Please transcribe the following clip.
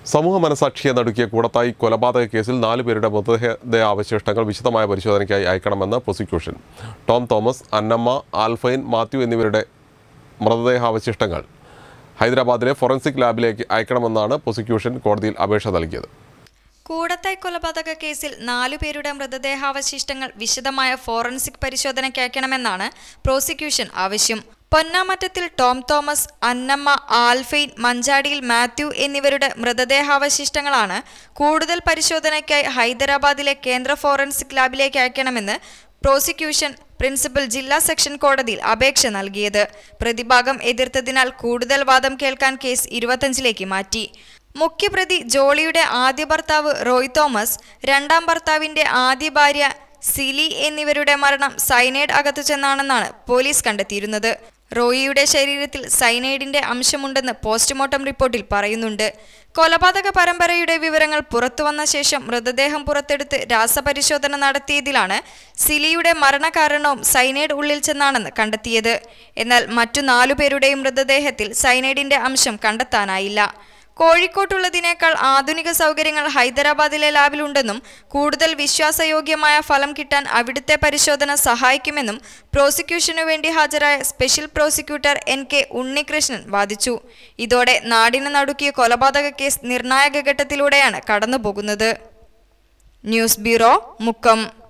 സമൂഹ മനസാക്ഷിയെ നടുക്കിയ കൂടത്തായി കൊലപാതക കേസിൽ നാല് പേരുടെ മൃതദേഹാവശിഷ്ടങ്ങൾ വിശദമായ പരിശോധനയ്ക്കായി അയക്കണമെന്ന് prosecution Tom Thomas Annamma Alphine Mathew എന്നിവരുടെ മൃതദേഹാവശിഷ്ടങ്ങൾ ഹൈദരാബാദിലെ ഫോറൻസിക് ലാബിലേക്ക് അയക്കണമെന്നാണ് പ്രോസിക്യൂഷൻ കോടതിയിൽ അപേക്ഷ നൽകിയത് കൂടത്തായ് കൊലപാതക കേസിൽ നാലുപേരുടെ മൃതദേഹാവശിഷ്ടങ്ങൾ വിശദമായ ഫോറൻസിക് പരിശോധനയ്ക്ക് അയക്കണമെന്നാണ് പ്രോസിക്യൂഷൻ ആവശ്യം പൊന്നാമറ്റത്തിൽ ടോം തോമസ് അന്നമ്മ ആൽഫൈൻ മഞ്ചാടിയിൽ മാത്യു എന്നിവരുടെ മൃതദേഹാവശിഷ്ടങ്ങളാണ് കൂടുതൽ പരിശോധനയ്ക്കായി ഹൈദരാബാദിലെ കേന്ദ്ര ഫോറൻസിക് ലാബിലേക്ക് അയക്കണമെന്ന് പ്രോസിക്യൂഷൻ പ്രിൻസിപ്പൽ ജില്ലാ സെക്ഷൻ കോടതിയിൽ അപേക്ഷ നൽകിയത് പ്രതിഭാഗം എതിർത്തതിനാൽ കൂടുതൽ വാദം കേൾക്കാൻ കേസ് ഇരുപത്തഞ്ചിലേക്ക് മാറ്റി മുഖ്യപ്രതി ജോളിയുടെ ആദ്യ ഭർത്താവ് റോയ് തോമസ് രണ്ടാം ഭർത്താവിന്റെ ആദ്യ ഭാര്യ സിലി എന്നിവരുടെ മരണം സൈനൈഡ് അകത്തു ചെന്നാണെന്നാണ് പോലീസ് കണ്ടെത്തിയിരുന്നത് റോയിയുടെ ശരീരത്തിൽ സൈനൈഡിന്റെ അംശമുണ്ടെന്ന് പോസ്റ്റ്മോർട്ടം റിപ്പോർട്ടിൽ പറയുന്നുണ്ട് കൊലപാതക പരമ്പരയുടെ വിവരങ്ങൾ പുറത്തുവന്ന ശേഷം മൃതദേഹം പുറത്തെടുത്ത് രാസപരിശോധന നടത്തിയതിലാണ് സിലിയുടെ മരണകാരണവും സൈനൈഡ് ഉള്ളിൽ ചെന്നാണെന്ന് കണ്ടെത്തിയത് എന്നാൽ മറ്റു നാലുപേരുടെയും മൃതദേഹത്തിൽ സൈനൈഡിന്റെ അംശം കണ്ടെത്താനായില്ല കോഴിക്കോട്ടുള്ളതിനേക്കാൾ ആധുനിക സൗകര്യങ്ങൾ ഹൈദരാബാദിലെ ലാബിലുണ്ടെന്നും കൂടുതൽ വിശ്വാസയോഗ്യമായ ഫലം കിട്ടാൻ അവിടുത്തെ പരിശോധന സഹായിക്കുമെന്നും പ്രോസിക്യൂഷനു വേണ്ടി ഹാജരായ special prosecutor N K Unnikrishnan വാദിച്ചു ഇതോടെ നാടിന് നടുക്കിയ കൊലപാതക കേസ് നിർണായക ഘട്ടത്തിലൂടെയാണ് കടന്നുപോകുന്നത് ന്യൂസ് ബ്യൂറോ മുക്കം